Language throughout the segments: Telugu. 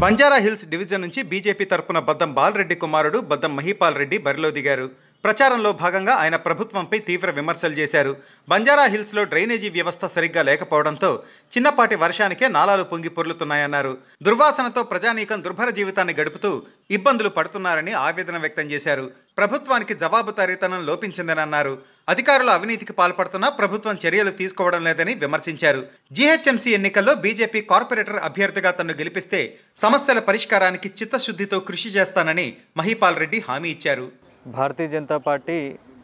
బంజారా హిల్స్ డివిజన్ నుంచి బీజేపీ తరపున బద్దం బాలరెడ్డి కుమారుడు బద్దం మహీపాల్ రెడ్డి బరిలో దిగారు ప్రచారంలో భాగంగా ఆయన ప్రభుత్వంపై తీవ్ర విమర్శలు చేశారు బంజారా హిల్స్లో డ్రైనేజీ వ్యవస్థ సరిగ్గా లేకపోవడంతో చిన్నపాటి వర్షానికే నాలాలు పొంగి పొర్లుతున్నాయన్నారు దుర్వాసనతో ప్రజానీకం దుర్భర జీవితాన్ని గడుపుతూ ఇబ్బందులు పడుతున్నారని ఆవేదన వ్యక్తం చేశారు ప్రభుత్వానికి జవాబుదారీతనం లోపించిందని అన్నారు అధికారులు అవినీతికి పాల్పడుతున్నా ప్రభుత్వం చర్యలు తీసుకోవడం లేదని విమర్శించారు జీహెచ్ఎంసీ ఎన్నికల్లో బీజేపీ కార్పొరేటర్ అభ్యర్థిగా తన్ను గెలిపిస్తే సమస్యల పరిష్కారానికి చిత్తశుద్ధితో కృషి చేస్తానని మహీపాల్ రెడ్డి హామీ ఇచ్చారు భారతీయ జనతా పార్టీ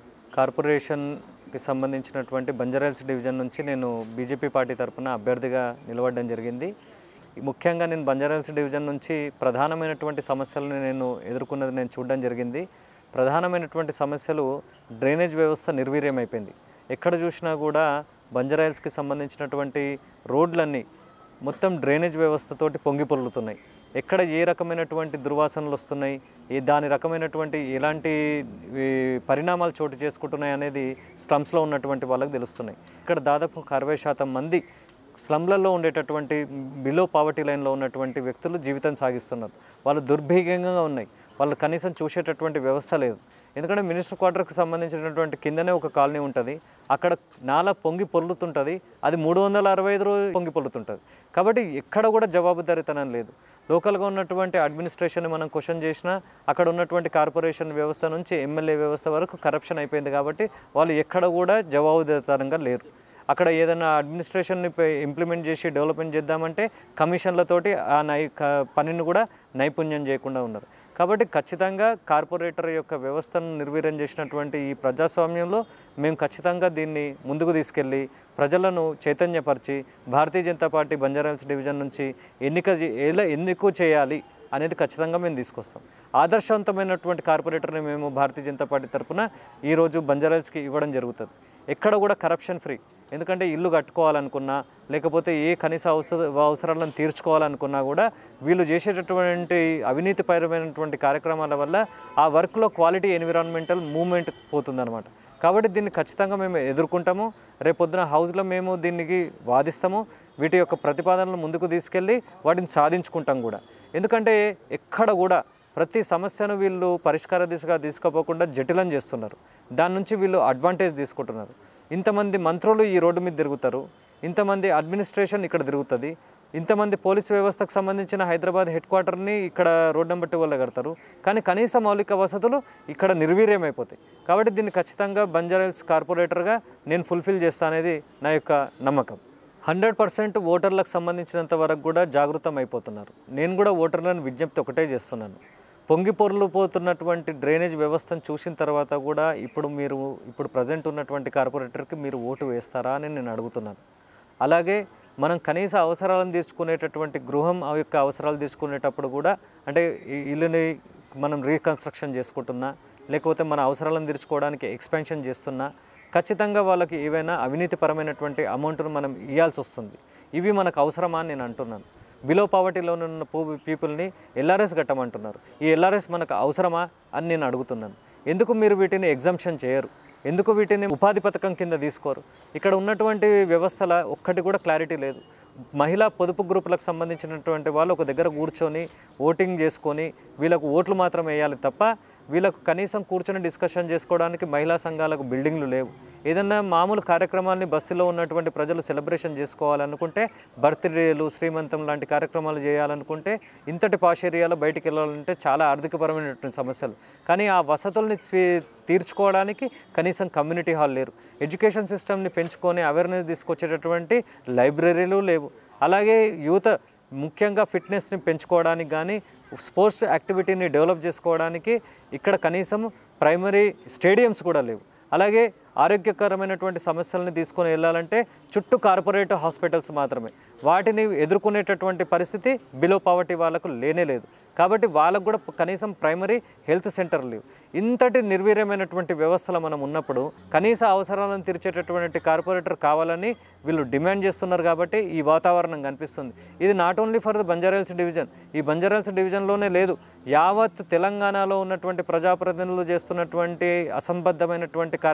కార్పొరేషన్కి సంబంధించినటువంటి బంజారాహిల్స్ డివిజన్ నుంచి నేను బీజేపీ పార్టీ తరపున అభ్యర్థిగా నిలబడడం జరిగింది ముఖ్యంగా నేను బంజారాహిల్స్ డివిజన్ నుంచి ప్రధానమైనటువంటి సమస్యలను నేను ఎదుర్కొన్నది నేను చూడడం జరిగింది ప్రధానమైనటువంటి సమస్యలు డ్రైనేజ్ వ్యవస్థ నిర్వీర్యమైపోయింది ఎక్కడ చూసినా కూడా బంజారాహిల్స్కి సంబంధించినటువంటి రోడ్లన్నీ మొత్తం డ్రైనేజ్ వ్యవస్థతోటి పొంగి పొర్లుతున్నాయి ఎక్కడ ఏ రకమైనటువంటి దుర్వాసనలు వస్తున్నాయి ఏ దాని రకమైనటువంటి ఎలాంటి ఈ, పరిణామాలు చోటు చేసుకుంటున్నాయి అనేది స్లమ్స్లో ఉన్నటువంటి వాళ్ళకి తెలుస్తున్నాయి ఇక్కడ దాదాపు ఒక అరవై శాతం మంది స్లమ్లలో ఉండేటటువంటి బిలో పావర్టీ లైన్లో ఉన్నటువంటి వ్యక్తులు జీవితం సాగిస్తున్నారు వాళ్ళు దుర్భేగంగా ఉన్నాయి వాళ్ళు కనీసం చూసేటటువంటి వ్యవస్థ లేదు ఎందుకంటే మినిస్టర్ క్వార్టర్కి సంబంధించినటువంటి కిందనే ఒక కాలనీ ఉంటుంది అక్కడ నాల పొంగి పొర్లుతుంటుంది అది మూడు వందల అరవై ఐదు రోజులు పొంగి పొర్లుతుంటుంది కాబట్టి ఎక్కడ కూడా జవాబుదారీతనం లేదు లోకల్గా ఉన్నటువంటి అడ్మినిస్ట్రేషన్ మనం క్వశ్చన్ చేసినా అక్కడ ఉన్నటువంటి కార్పొరేషన్ వ్యవస్థ నుంచి ఎమ్మెల్యే వ్యవస్థ వరకు కరప్షన్ అయిపోయింది కాబట్టి వాళ్ళు ఎక్కడ కూడా జవాబుదారీతనంగా లేరు అక్కడ ఏదైనా అడ్మినిస్ట్రేషన్ని ఇంప్లిమెంట్ చేసి డెవలప్మెంట్ చేద్దామంటే కమిషన్లతోటి ఆ నై క- పనిని కూడా నైపుణ్యం చేయకుండా ఉన్నారు కాబట్టి ఖచ్చితంగా కార్పొరేటర్ యొక్క వ్యవస్థను నిర్వీర్యం చేసినటువంటి ఈ ప్రజాస్వామ్యంలో మేము ఖచ్చితంగా దీన్ని ముందుకు తీసుకెళ్ళి ప్రజలను చైతన్యపరిచి భారతీయ జనతా పార్టీ బంజారాహిల్స్ డివిజన్ నుంచి ఎన్నిక చే- ఎలా ఎందుకు చేయాలి అనేది ఖచ్చితంగా మేము తీసుకొస్తాం ఆదర్శవంతమైనటువంటి కార్పొరేటర్ని మేము భారతీయ జనతా పార్టీ తరఫున ఈరోజు బంజారాహిల్స్కి ఇవ్వడం జరుగుతుంది ఎక్కడ కూడా కరప్షన్ ఫ్రీ ఎందుకంటే ఇల్లు కట్టుకోవాలనుకున్నా లేకపోతే ఏ కనీస అవసర అవసరాలను తీర్చుకోవాలనుకున్నా కూడా వీళ్ళు చేసేటటువంటి అవినీతిపరమైనటువంటి కార్యక్రమాల వల్ల ఆ వర్క్లో క్వాలిటీ ఎన్విరాన్మెంటల్ మూవ్మెంట్ పోతుందన్నమాట కాబట్టి దీన్ని ఖచ్చితంగా మేము ఎదుర్కొంటాము రేపొద్దున హౌస్లో మేము దీనికి వాదిస్తాము వీటి యొక్క ప్రతిపాదనలు ముందుకు తీసుకెళ్ళి వాటిని సాధించుకుంటాం కూడా ఎందుకంటే ఎక్కడ కూడా ప్రతి సమస్యను వీళ్ళు పరిష్కార దిశగా తీసుకోపోకుండా జటిలం చేస్తున్నారు దాని నుంచి వీళ్ళు అడ్వాంటేజ్ తీసుకుంటున్నారు ఇంతమంది మంత్రులు ఈ రోడ్డు మీద తిరుగుతారు ఇంతమంది అడ్మినిస్ట్రేషన్ ఇక్కడ తిరుగుతుంది ఇంతమంది పోలీస్ వ్యవస్థకు సంబంధించిన హైదరాబాద్ హెడ్ క్వార్టర్ని ఇక్కడ రోడ్ నెంబర్ టూ వల్ల కడతారు కానీ కనీస మౌలిక వసతులు ఇక్కడ నిర్వీర్యమైపోతాయి కాబట్టి దీన్ని ఖచ్చితంగా బంజారాహిల్స్ కార్పొరేటర్గా నేను ఫుల్ఫిల్ చేస్తా అనేది నా యొక్క నమ్మకం హండ్రెడ్ పర్సెంట్ ఓటర్లకు సంబంధించినంత వరకు కూడా జాగృతం అయిపోతున్నారు నేను కూడా ఓటర్లను విజ్ఞప్తి ఒకటే చేస్తున్నాను పొంగి పొర్లు పోతున్నటువంటి డ్రైనేజ్ వ్యవస్థను చూసిన తర్వాత కూడా ఇప్పుడు మీరు ఇప్పుడు ప్రజెంట్ ఉన్నటువంటి కార్పొరేటర్కి మీరు ఓటు వేస్తారా అని నేను అడుగుతున్నాను అలాగే మనం కనీస అవసరాలను తీర్చుకునేటటువంటి గృహం ఆ యొక్క అవసరాలు తీర్చుకునేటప్పుడు కూడా అంటే ఈ ఇల్లుని మనం రీకన్స్ట్రక్షన్ చేసుకుంటున్నా లేకపోతే మన అవసరాలను తీర్చుకోవడానికి ఎక్స్పాన్షన్ చేస్తున్నా ఖచ్చితంగా వాళ్ళకి ఏవైనా అవినీతిపరమైనటువంటి అమౌంట్ను మనం ఇవ్వాల్సి వస్తుంది ఇవి మనకు అవసరమా అని నేను అంటున్నాను బిలో పావర్టీలో ఉన్న పీపుల్ని ఎల్ఆర్ఎస్ కట్టమంటున్నారు ఈ ఎల్ఆర్ఎస్ మనకు అవసరమా అని నేను అడుగుతున్నాను ఎందుకు మీరు వీటిని ఎగ్జంప్షన్ చేయరు ఎందుకు వీటిని ఉపాధి పథకం కింద తీసుకోరు ఇక్కడ ఉన్నటువంటి వ్యవస్థల ఒక్కటి కూడా క్లారిటీ లేదు మహిళా పొదుపు గ్రూపులకు సంబంధించినటువంటి వాళ్ళు ఒక దగ్గర కూర్చొని ఓటింగ్ చేసుకొని వీళ్ళకు ఓట్లు మాత్రం వేయాలి తప్ప వీళ్ళకు కనీసం కూర్చొని డిస్కషన్ చేసుకోవడానికి మహిళా సంఘాలకు బిల్డింగ్లు లేవు ఏదన్నా మామూలు కార్యక్రమాల్ని బస్సులో ఉన్నటువంటి ప్రజలు సెలబ్రేషన్ చేసుకోవాలనుకుంటే బర్త్డేలు శ్రీమంతం లాంటి కార్యక్రమాలు చేయాలనుకుంటే ఇంతటి పాష్ ఏరియాలో బయటికి వెళ్ళాలంటే చాలా ఆర్థికపరమైనటువంటి సమస్యలు కానీ ఆ వసతుల్ని స్వీ- తీర్చుకోవడానికి కనీసం కమ్యూనిటీ హాల్ లేరు ఎడ్యుకేషన్ సిస్టమ్ని పెంచుకొని అవేర్నెస్ తీసుకొచ్చేటటువంటి లైబ్రరీలు లేవు అలాగే యువత ముఖ్యంగా ఫిట్నెస్ని పెంచుకోవడానికి కానీ స్పోర్ట్స్ యాక్టివిటీని డెవలప్ చేసుకోవడానికి ఇక్కడ కనీసం ప్రైమరీ స్టేడియంస్ కూడా లేవు అలాగే ఆరోగ్యకరమైనటువంటి సమస్యలను తీసుకొని వెళ్ళాలంటే చుట్టూ కార్పొరేట్ హాస్పిటల్స్ మాత్రమే వాటిని ఎదుర్కొనేటటువంటి పరిస్థితి బిలో పావర్టీ వాళ్ళకు లేనే లేదు కాబట్టి వాళ్ళకు కూడా కనీసం ప్రైమరీ హెల్త్ సెంటర్ లేవు ఇంతటి నిర్వీర్యమైనటువంటి వ్యవస్థలో మనం ఉన్నప్పుడు కనీస అవసరాలను తీర్చేటటువంటి కార్పొరేటర్ కావాలని వీళ్ళు డిమాండ్ చేస్తున్నారు కాబట్టి ఈ వాతావరణం కనిపిస్తుంది ఇది not only for the Banjara Hills division ఈ బంజారాహిల్స్ డివిజన్లోనే లేదు యావత్ తెలంగాణలో ఉన్నటువంటి ప్రజాప్రతినిధులు చేస్తున్నటువంటి అసంబద్ధమైనటువంటి కార్యక్రమాన్ని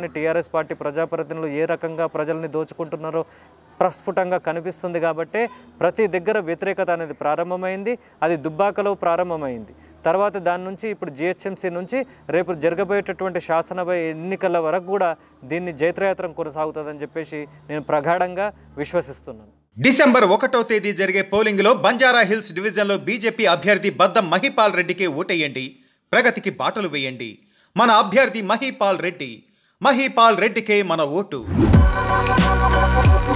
కానీ టీఆర్ఎస్ పార్టీ ప్రజాప్రతినిధులు ఏ రకంగా ప్రజల్ని దోచుకుంటున్నారో ప్రస్ఫుటంగా కనిపిస్తుంది కాబట్టి ప్రతి దగ్గర వ్యతిరేకత అనేది ప్రారంభమైంది అది దుబ్బాకలో ప్రారంభమైంది తర్వాత దాని నుంచి ఇప్పుడు జిహెచ్ఎంసీ నుంచి రేపు జరగబోయేటటువంటి శాసనసభ ఎన్నికల వరకు కూడా దీన్ని జైత్రయాత్రం కొనసాగుతుందని చెప్పేసి నేను ప్రగాఢంగా విశ్వసిస్తున్నాను డిసెంబర్ ఒకటో తేదీ జరిగే పోలింగ్లో బంజారా హిల్స్ డివిజన్లో బీజేపీ అభ్యర్థి బద్దం మహిపాల్ రెడ్డికి ఓటేయండి ప్రగతికి బాటలు వేయండి మన అభ్యర్థి మహిపాల్ రెడ్డి మహిపాల్ రెడ్డికే మన ఓటు